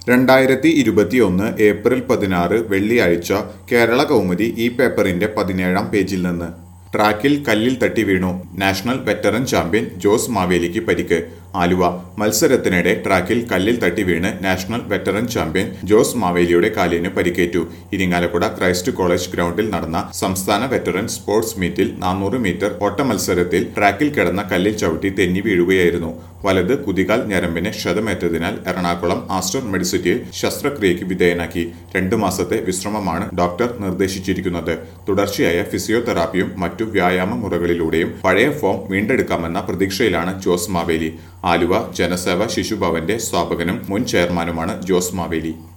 രണ്ടായിരത്തി ഇരുപത്തിയൊന്ന് ഏപ്രിൽ പതിനാറ് വെള്ളിയാഴ്ച കേരള കൗമുദി ഈ പേപ്പറിന്റെ പതിനേഴാം പേജിൽ നിന്ന് ട്രാക്കിൽ കല്ലിൽ തട്ടി വീണു നാഷണൽ വെറ്ററൻ ചാമ്പ്യൻ ജോസ് മാവേലിക്ക് പരിക്ക് ആലുവ മത്സരത്തിനിടെ ട്രാക്കിൽ കല്ലിൽ തട്ടി വീണ് നാഷണൽ വെറ്ററൻ ചാമ്പ്യൻ ജോസ് മാവേലിയുടെ കാലിന് പരിക്കേറ്റു ഇരിങ്ങാലക്കുട ക്രൈസ്റ്റ് കോളേജ് ഗ്രൗണ്ടിൽ നടന്ന സംസ്ഥാന വെറ്ററൻ സ്പോർട്സ് മീറ്റിൽ നാനൂറ് മീറ്റർ ഓട്ട മത്സരത്തിൽ ട്രാക്കിൽ കിടന്ന കല്ലിൽ ചവിട്ടി തെന്നി വീഴുകയായിരുന്നു വലത് കുതികാൽ ഞരമ്പിന് ക്ഷതമേറ്റതിനാൽ എറണാകുളം ആസ്റ്റർ മെഡിസിറ്റിയിൽ ശസ്ത്രക്രിയയ്ക്ക് വിധേയനാക്കി രണ്ടു മാസത്തെ വിശ്രമമാണ് ഡോക്ടർ നിർദ്ദേശിച്ചിരിക്കുന്നത് തുടർച്ചയായ ഫിസിയോതെറാപ്പിയും മറ്റു വ്യായാമ മുറകളിലൂടെയും പഴയ ഫോം വീണ്ടെടുക്കാമെന്ന പ്രതീക്ഷയിലാണ് ജോസ് മാവേലി ആലുവ ജനസേവ ശിശുഭവന്റെ സ്ഥാപകനും മുൻ ചെയർമാനുമാണ് ജോസ് മാവേലി